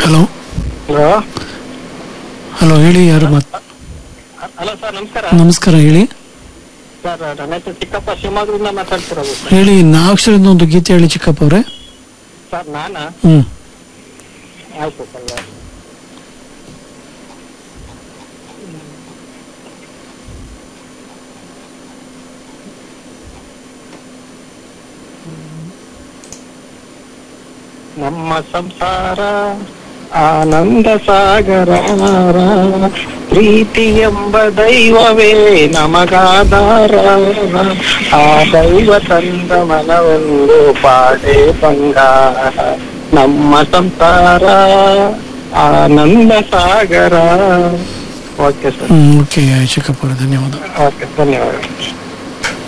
hello hello hello ಹೇಳಿ ಯಾರು ಮಾತ್ ಹಲೋ ಸರ್ ನಮಸ್ಕಾರ ನಮಸ್ಕಾರ ಹೇಳಿ ಸರ್ ನನ್ನ ಹೆಸರು ಚಿಕ್ಕಪ್ಪ ಶಿವಮೊಗ್ಗದಿಂದ ಮಾತಾಡ್ತಿರೋದು ಸರ್ ಹೇಳಿ ನಾಲ್ಕರಿಂದ ಒಂದು ಗೀತೆ ಹೇಳಿ ಚಿಕ್ಕಪ್ಪ ಅವ್ರೆ ಸರ್ ನಾನಾ ಹ್ಮ್ ಆಯ್ತು ಸರ್ ನಮ್ಮ ಸಂಸಾರ ಆನಂದ ಸಾಗರ ಪ್ರೀತಿ ಎಂಬ ದೈವವೇ ನಮಗಾಧಾರ ಆ ದೈವ ತಂದ ಮನವೊಂದು ಪಾಡೆ ಬಂಗಾರ ನಮ್ಮ ಸಂಸಾರ ಆನಂದ ಸಾಗರ ಓಕೆ ಸರ್ ಹ್ಮ್ ಓಕೆ ಚಿಕ್ಕಪ್ಪ ಅವರೇ ಧನ್ಯವಾದ ಓಕೆ ಧನ್ಯವಾದ